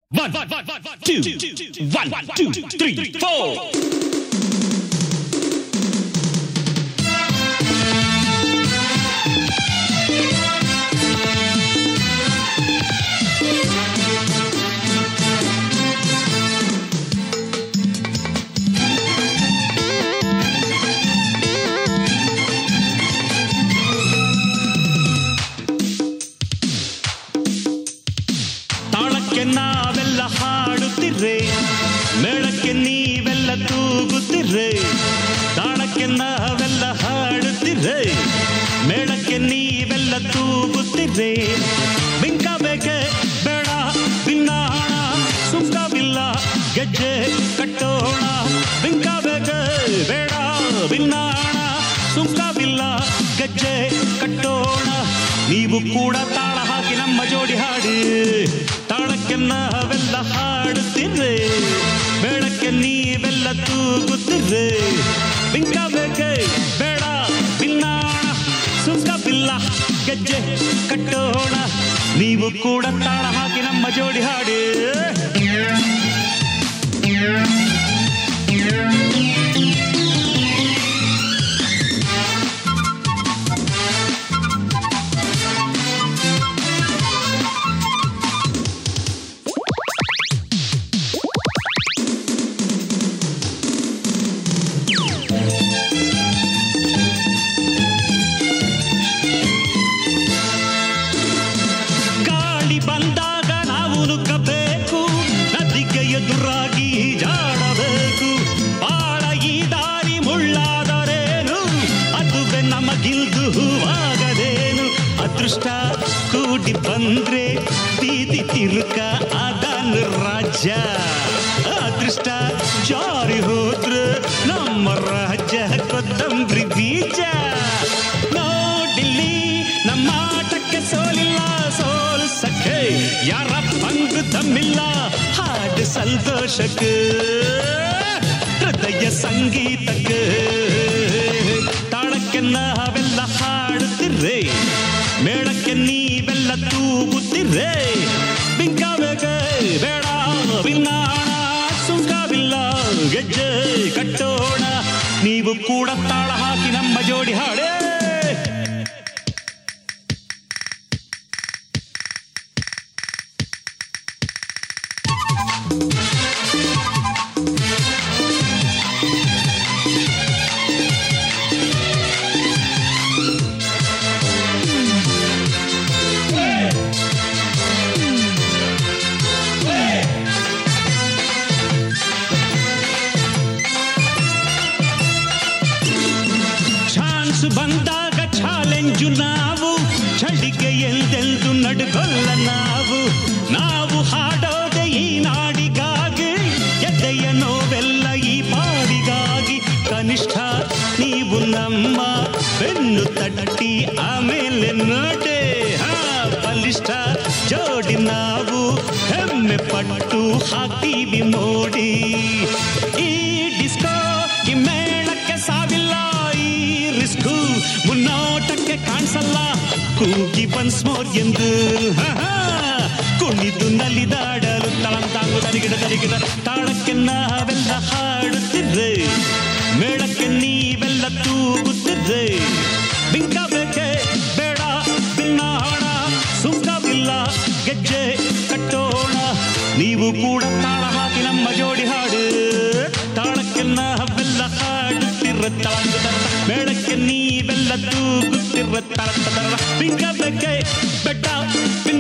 One, two, one, two, three, four. ತಾಳಕ್ಕೆ ನಾವೆಲ್ಲ ಹಾಡುತ್ತಿರ್ರೆ ಮೇಳಕ್ಕೆ ನೀವೆಲ್ಲ ತೂಗುತ್ತಿರ್ರೆ ತಾಳಕ್ಕೆ ನಾವೆಲ್ಲ ಹಾಡುತ್ತಿರ್ರೆ ಮೇಳಕ್ಕೆ ನೀವೆಲ್ಲ ತೂಗುತ್ತಿರ್ರೆ ಬಿಂಕ ಬೇಕೆ ಬೇಡ ಬಿನ್ನಾಣ ಸುಂಕವಿಲ್ಲ ಗೆಜ್ಜೆ ಕಟ್ಟೋಣ ಬಿಂಕ ಬೇಕೆ ಬೇಡ ಬಿನ್ನಾಣ ಸುಂಕವಿಲ್ಲ ಗೆಜ್ಜೆ ಕಟ್ಟೋಣ ನೀವು ಕೂಡ ತಾಳ ಹಾಕಿ ನಮ್ಮ ಜೋಡಿ ಹಾಡಿ ತಾಳಕ್ಕೆ ನಾವೆಲ್ಲ ಹಾಡುತ್ತಿರ್ರೆ ಬೇಡಕ್ಕೆ ನೀವೆಲ್ಲ ತೂಗುತ್ತಿರ್ರೆ ಬಿಂಕ ಬೇಕೆ ಬೇಡ ಬಿನ್ನಾಣ ಸುಂಕ ಬಿಲ್ಲ ಗೆಜ್ಜೆ ಕಟ್ಟೋಣ ನೀವು ಕೂಡ ತಾಳ ಹಾಕಿ ನಮ್ಮ ಜೋಡಿ ಹಾಡಿ ಗಾಳಿ ಬಂದಾಗ ನಾವು ನುಗ್ಗಬೇಕು ನದಿಗೆ ಎದುರಾಗಿ ಜಾಡಬೇಕು ಬಾಳ ಈ ದಾರಿ ಮುಳ್ಳಾದರೇನು ಅದುವೆ ನಮಗಿಲ್ದು ಹೂವಾಗದೇನು ಅದೃಷ್ಟ ಕೂಡಿ ಬಂದ್ರೆ ಬೀದಿ ತಿರುಕ ಅದನ್ನು ರಾಜ್ಯ ಅದೃಷ್ಟ ಜಾರಿ ಹೋದ್ರೆ ನಮ್ಮ ರಾಜ್ಯ ಕೊತ್ತಂಬರಿ ಬೀಜ ನೋಡಿಲ್ಲಿ ನಮ್ಮ ಆಟಕ್ಕೆ ಸೋಲಿಲ್ಲ ಸೋಲ್ಸಕ್ಕೆ ಯಾರ ಪಂಗು ತಮ್ಮಿಲ್ಲ ಹಾಡು ಸಂತೋಷಕ್ಕೆ ಹೃದಯ ಸಂಗೀತಕ್ಕೆ ತಾಳಕ್ಕೆ ನಾವೆಲ್ಲ ಹಾಡುತ್ತಿರ್ರೆ ಮೇಳಕ್ಕೆ ನೀವೆಲ್ಲ ತೂಗುತ್ತಿರ್ರೆ ಬಿಂಕ ಬೇಕೆ ಬೇಡ ಬಿನ್ನಾಣ ಸುಂಕವಿಲ್ಲ ಗೆಜ್ಜೆ ಕಟ್ಟೋಣ ನೀವು ಕೂಡ ತಾಳ ಹಾಕಿ ನಮ್ಮ ಜೋಡಿ ಹಾಡೇ ಚಾನ್ಸ್ ಬಂದಾಗ ಚಾಲೆಂಜು ನಾವು ಚಳಿಗೆ ಎಂದೆಂದು ನಡುಗೊಲ್ಲ ನಾವು ನಾವು ಹಾಡೋದೆ ಈ ನಾಡಿಗಾಗಿ ಎದೆಯ ನೋವೆಲ್ಲ ಈ ಪಾಡಿಗಾಗಿ ಕನಿಷ್ಠ ನೀವು ನಮ್ಮ ಬೆನ್ನು ತಟ್ಟಿ ಆಮೇಲೆ ನೋಡೆ ಹಾ ಬಲಿಷ್ಠ ಜೋಡಿ ನಾವು ಹೆಮ್ಮೆ ಪಟ್ಟು ಹಾಕ್ತೀವಿ ಮೋಡಿ ಈ ಡಿಸ್ಕೋ ಈ ಮೇಳಕ್ಕೆ ಸಾವಿಲ್ಲ ಈ ರಿಸ್ಕು ಮುನ್ನೋಟಕ್ಕೆ ಕಾಣಿಸಲ್ಲ ಕೂಗಿ ಬನ್ಸ್ ಮೋರ್ ಎಂದು ಹಾ, ಹಾ. ಕುಣಿದು ನಲಿದಾಡಲು ತಳಂತಾಂಗು ತರಿಗಿಡ ತರಿಗಿಡ ತಾಳಕ್ಕೆ ನಾವೆಲ್ಲ ಹಾಡುತ್ತಿರ್ರೆ ಮೇಳಕ್ಕೆ ನೀವೆಲ್ಲ ತೂಗುತ್ತಿರ್ರೆ ಬಿಂಕ ಬೇಕೆ ಬೇಡ ಬಿನ್ನಾಣ ಸುಂಕವಿಲ್ಲ ಗೆಜ್ಜೆ ಕಟ್ಟೋಣ ನೀವು ಕೂಡ ತಾಳ ಹಾಕಿ ನಮ್ಮ ಜೋಡಿ ಹಾಡು ತಾಳಕ್ಕೆ ನಾವೆಲ್ಲ ಹಾಡುತ್ತಿರ್ರ ತಳಂಗ ತರ ಮೇಳಕ್ಕೆ ನೀವೆಲ್ಲ ತೂಗುತ್ತಿರ್ರ ತಳ ಬಿಂಕ ಬೇಕೆ ಬೆಟ್ಟ